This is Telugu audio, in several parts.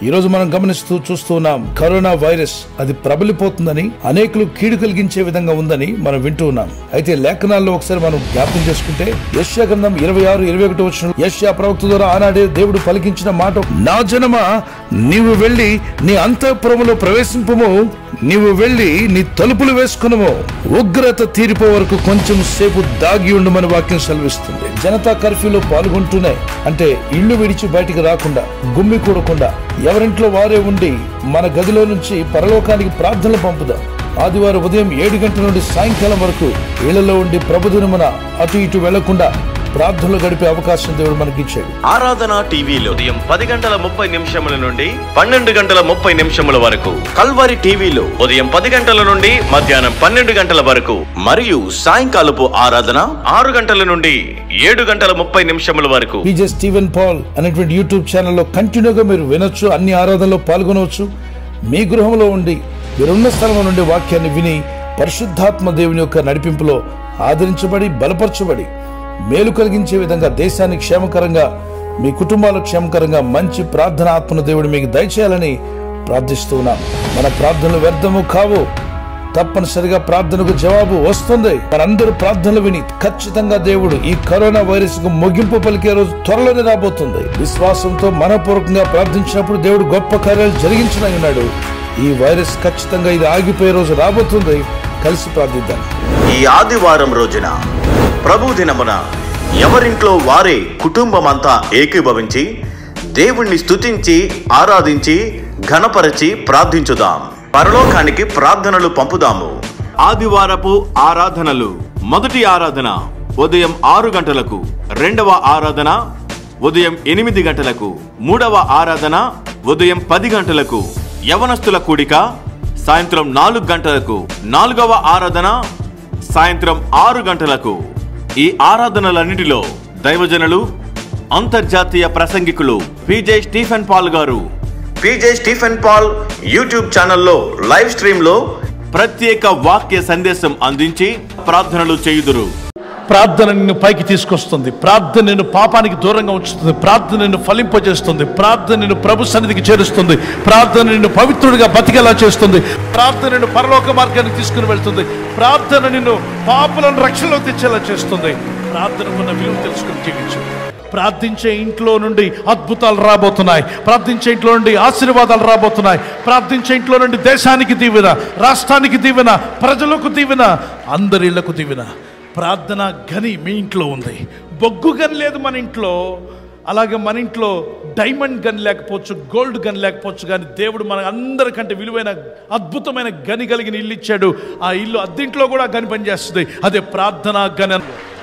ఈ రోజు మనం గమనిస్తూ చూస్తూ ఉన్నాం కరోనా వైరస్ అది ప్రబలిపోతుందని అనేకులు కీడు కలిగించే విధంగా ఉందని మనం వింటూ ఉన్నాం అయితే లేఖనాల్లో ఒకసారి మనం జ్ఞాపకం చేసుకుంటే యశ్యా గ్రంథం ఇరవై ఆరు ఇరవై ఒకటి వచ్చిన యశ్యా ప్రవక్త ద్వారా ఆనాడే దేవుడు పలికించిన మాట నా జనమ నీవు వెళ్ళి నీ అంతఃపురములో ప్రవేశింపము నీవు వెళ్ళి నీ తలుపులు వేసుకునము ఉగ్రత తీరిపో వరకు కొంచెం సేపు దాగి ఉండమని వాక్యం సెలవిస్తుంది జనతా కర్ఫ్యూలో పాల్గొంటూనే అంటే ఇల్లు విడిచి బయటికి రాకుండా గుమ్మి కూడకుండా ఎవరింట్లో వారే ఉండి మన గదిలో నుంచి పరలోకానికి ప్రార్థనలు పంపుదాం ఆదివారం ఉదయం ఏడు గంటల నుండి సాయంకాలం వరకు ఇళ్లలో ఉండి ప్రభుదినమున అటు ఇటు వెళ్లకుండా ప్రార్థనలు గడిపే అవకాశం దేవుడు మనకి ఇచ్చాడు ఆరాధన టీవీలో ఉదయం పది గంటల ముప్పై నిమిషముల నుండి పన్నెండు గంటల ముప్పై నిమిషముల వరకు కల్వరి టీవీలో ఉదయం పది గంటల నుండి మధ్యాహ్నం పన్నెండు గంటల వరకు మరియు సాయంకాలపు ఆరాధన ఆరు గంటల నుండి ఏడు గంటల ముప్పై నిమిషముల వరకు పీజే స్టీవెన్ పాల్ అనేటువంటి యూట్యూబ్ ఛానల్లో కంటిన్యూగా మీరు వినొచ్చు అన్ని ఆరాధనలో పాల్గొనవచ్చు మీ గృహంలో ఉండి మీరున్న స్థలం నుండి వాక్యాన్ని విని పరిశుద్ధాత్మ దేవుని యొక్క నడిపింపులో ఆదరించబడి బలపరచబడి మేలు కలిగించే విధంగా దేశానికి క్షేమకరంగా మీ కుటుంబాలకు క్షేమకరంగా మంచి ప్రార్థన ఆత్మను దేవుడు మీకు దయచేయాలని ప్రార్థిస్తూ ఉన్నాం మన ప్రార్థనలు వ్యర్థము కావు తప్పనిసరిగా ప్రార్థనకు జవాబు వస్తుంది మనందరూ ప్రార్థనలు విని ఖచ్చితంగా దేవుడు ఈ కరోనా వైరస్ కు ముగింపు పలికే రోజు త్వరలోనే రాబోతుంది విశ్వాసంతో మనపూర్వకంగా ప్రార్థించినప్పుడు దేవుడు గొప్ప కార్యాలు జరిగించిన ఉన్నాడు ఈ వైరస్ ఖచ్చితంగా ఇది ఆగిపోయే రోజు రాబోతుంది కలిసి ప్రార్థిద్దాం ఈ ఆదివారం రోజున ప్రభు దినమున ఎవరింట్లో వారే కుటుంబమంతా ఏకీభవించి దేవుణ్ణి స్తుతించి ఆరాధించి ఘనపరచి ప్రార్థించుదాం పరలోకానికి ప్రార్థనలు పంపుదాము ఆదివారపు ఆరాధనలు మొదటి ఆరాధన ఉదయం ఆరు గంటలకు రెండవ ఆరాధన ఉదయం ఎనిమిది గంటలకు మూడవ ఆరాధన ఉదయం పది గంటలకు యవనస్తుల కూడిక సాయంత్రం నాలుగు గంటలకు నాలుగవ ఆరాధన సాయంత్రం ఆరు గంటలకు ఈ ఆరాధనలన్నిటిలో దైవజనులు అంతర్జాతీయ ప్రసంగికులు పిజే స్టీఫెన్ పాల్ గారు పిజే స్టీఫెన్ పాల్ యూట్యూబ్ ఛానల్లో లైవ్ స్ట్రీమ్ లో ప్రత్యేక వాక్య సందేశం అందించి ప్రార్థనలు చేయుదురు ప్రార్థన నిన్ను పైకి తీసుకొస్తుంది ప్రార్థన నిన్ను పాపానికి దూరంగా ఉంచుతుంది ప్రార్థన నిన్ను ఫలింపజేస్తుంది ప్రార్థన నిన్ను ప్రభు సన్నిధికి చేరుస్తుంది ప్రార్థన నిన్ను పవిత్రుడిగా బతికేలా చేస్తుంది ప్రార్థన నిన్ను పరలోక మార్గానికి తీసుకుని వెళ్తుంది ప్రార్థన నిన్ను పాపులను రక్షణలో తెచ్చేలా చేస్తుంది ప్రార్థనకున్న విలువ తెలుసుకుని జీవించు ప్రార్థించే ఇంట్లో నుండి అద్భుతాలు రాబోతున్నాయి ప్రార్థించే ఇంట్లో నుండి ఆశీర్వాదాలు రాబోతున్నాయి ప్రార్థించే ఇంట్లో నుండి దేశానికి దీవెన రాష్ట్రానికి దీవెన ప్రజలకు దీవెన అందరి ఇళ్లకు దీవెన ప్రార్థన గని మీ ఇంట్లో ఉంది బొగ్గు గని లేదు మన ఇంట్లో అలాగే మన ఇంట్లో డైమండ్ గన్ లేకపోవచ్చు గోల్డ్ గన్ లేకపోవచ్చు కానీ దేవుడు మన అందరికంటే విలువైన అద్భుతమైన గని కలిగిన ఇల్లు ఇచ్చాడు ఆ ఇల్లు అద్దింట్లో కూడా గని పనిచేస్తుంది అదే ప్రార్థన గని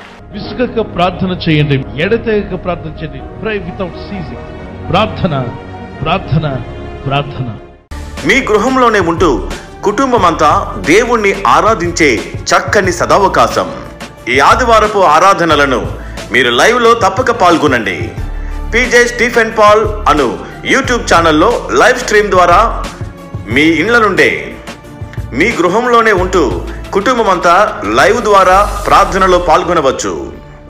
విసుగక ప్రార్థన చేయండి ఎడతెగక ప్రార్థన చేయండి ప్రే వితౌట్ సీజింగ్ ప్రార్థన ప్రార్థన ప్రార్థన మీ గృహంలోనే ఉంటూ కుటుంబమంతా దేవుణ్ణి ఆరాధించే చక్కని సదవకాశం ఈ ఆదివారపు ఆరాధనలను మీరు లైవ్ లో తప్పక పాల్గొనండి పీజే స్టీఫెన్ పాల్ అను యూట్యూబ్ ఛానల్లో లైవ్ స్ట్రీమ్ ద్వారా మీ ఇండ్ల నుండే మీ గృహంలోనే ఉంటూ కుటుంబమంతా లైవ్ ద్వారా ప్రార్థనలో పాల్గొనవచ్చు